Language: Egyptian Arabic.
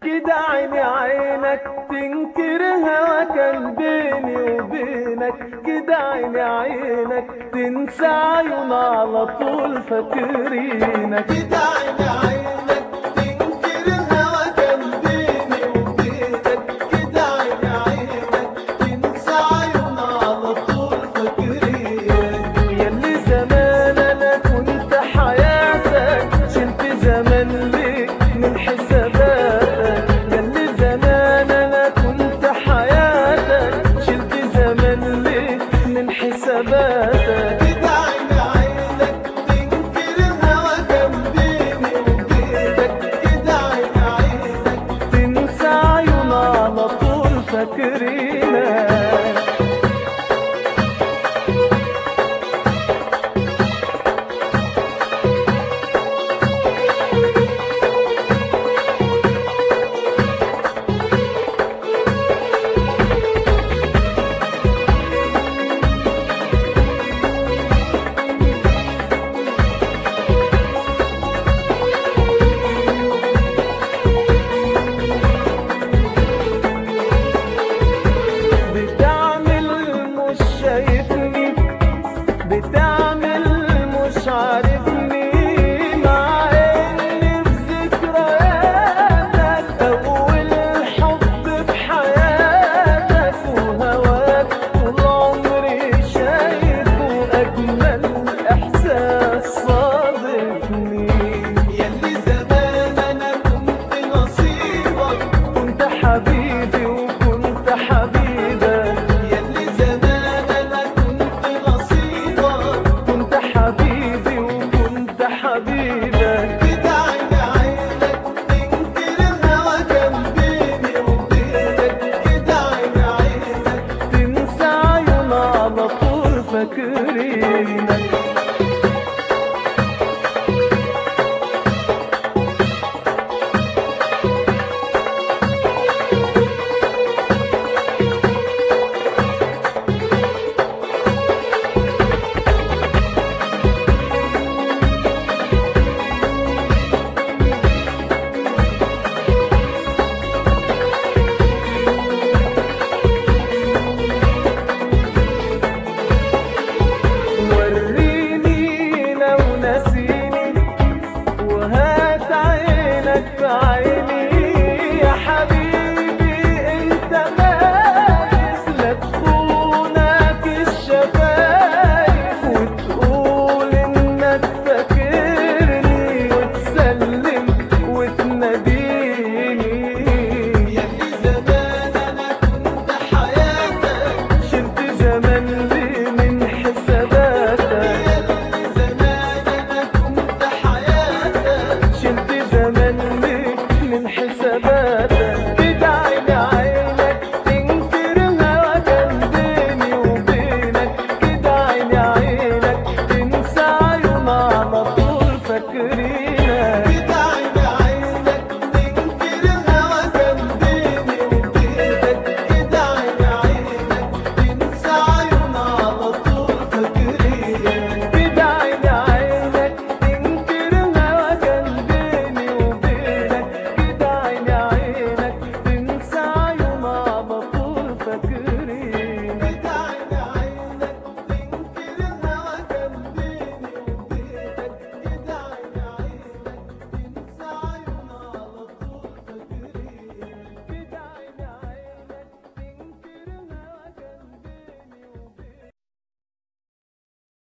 كده عيني عينك تنكر هوا كان بيني وبينك كده عيني عينك تنسى عيون على طول فاكرينك كده عيني عينك تنكر هوا كان بيني وبينك كده عيني عينك تنسى عيون على طول فاكرينك ياللي زمان انا كنت حياتك شلت زمان ليك من حساباتك ياللي زمان انا كنت حياتك شلت زمان ليك من حساباتك كده عيني عينك تنكر الهوى كان بيني وبينك كده عيني عينك تنسى عيون على طول فاكرينك بتعمل مش شايفني بتعمل مش عارفني مع اني في ذكرياتك اول حب في حياتك وهواك طول عمري شايفه اجمل احساس صادفني ياللي زمان انا كنت نصيبك كنت حبيبي وكنت حبيبك ياللي زمان انا كنت نصيبك كنت حبيبي وكنت حبيبك كده عيني عينك تنكر الهوى كان بيني وبينك كده عيني عينك تنسى عيون على طول فاكرينك وريني لو نسيني وهات عينك في عيني